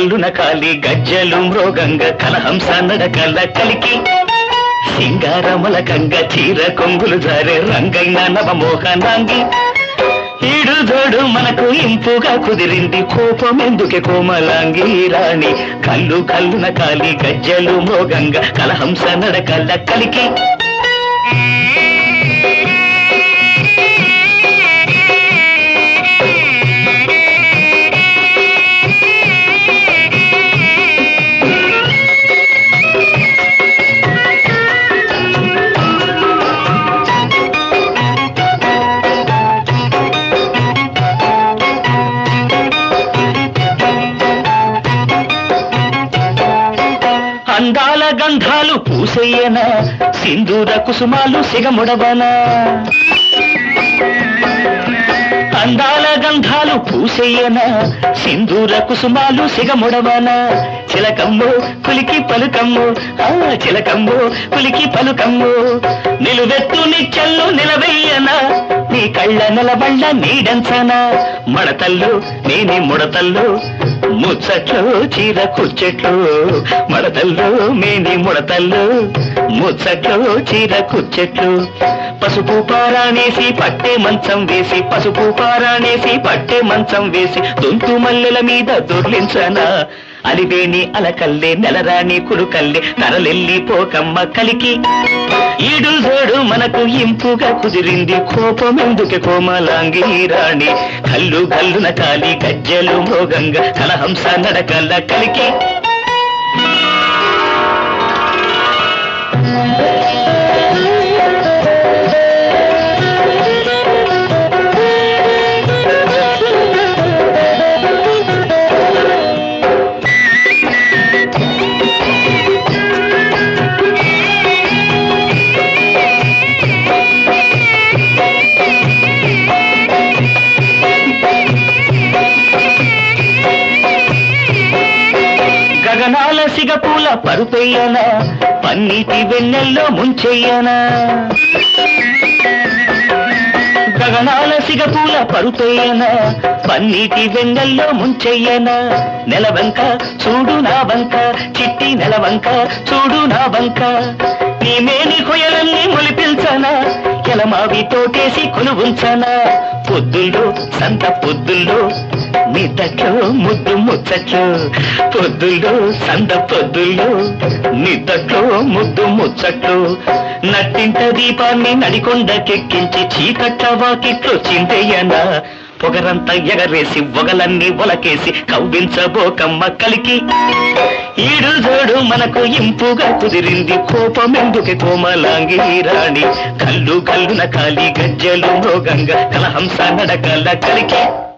కల్లున కాలి గజ్జలు మృగంగ కలహంస నడకల కలికి సింగారముల కంగ చీర కొంగులు జారే రంగైన నవమోహనాంగి ఈడు జోడు మనకు ఇంపుగా కుదిరింది కోపం ఎందుకే కోమలాంగి రాణి కల్లు కల్లున కాలి గజ్జలు మోగంగ కలహంస నడకల కలికి అందాల గంధాలు పూసెయ్యనా సింధూర కుసుమాలు సిగముడవనా అందాల గంధాలు పూసెయ్యనా సింధూర కుసుమాలు సిగముడవనా చిలకమ్ము కులికి పలుకమ్ము ఆ చిలకమ్ము కులికి పలుకమ్ము నిలువెత్తు నిచ్చల్లు నిలవెయ్యనా నీ కళ్ళ నిలబళ్ళ నీడంచనా మడతల్లు నేనే ముడతల్లు ముచ్చట్లు చీర కుచ్చెట్లు మడతల్లో మేని ముడతల్లో ముచ్చట్లు చీర కుచ్చెట్లు పసుపు పారాణేసి పట్టే మంచం వేసి పసుపు పారాణేసి పట్టే మంచం వేసి దొంతు మల్లెల మీద దొర్లించనా అలివేణి అలకల్లే నెలరాణి కురుకల్లే తరలెల్లి పోకమ్మ కలికి ఈడు జోడు మనకు ఇంపుగా కుదిరింది కోపం ఎందుకే కోమలాంగి రాణి కల్లు కల్లున కాలి గజ్జలు మృగంగ కలహంస నడకల కలికి గగనాల సిగపూల పరుపెయ్యనా పన్నీటి వెన్నెల్లో ముంచెయ్యనా గగనాల సిగపూల పరుపెయ్యనా పన్నీటి వెన్నెల్లో ముంచెయ్యనా నెలవంక చూడు నా వంక చిట్టి నెలవంక చూడు నా వంక నీ మేని కొయలన్నీ మొలిపిల్చనా ఎలమావి తోటేసి కొనువుంచనా పొద్దుల్లో సంత పొద్దుల్లో నీ తట్లో ముద్దు ముచ్చట్లు పొద్దుల్లో సంద పొద్దుల్లో నీ తట్లో ముద్దు ముచ్చట్లు నట్టింట దీపాన్ని నడికొండకెక్కించి చీకట్ల వాకిట్లో చింతయ్యనా పొగరంతా ఎగరేసి ఒగలన్నీ ఒలకేసి కవ్వించబోకమ్మ కలికి ఈడు జోడు మనకు ఇంపుగా కుదిరింది కోపం ఎందుకే కోమలాంగి రాణి కల్లు కల్లున కాలి గజ్జలు మృగంగ కలహంస నడకల కలికి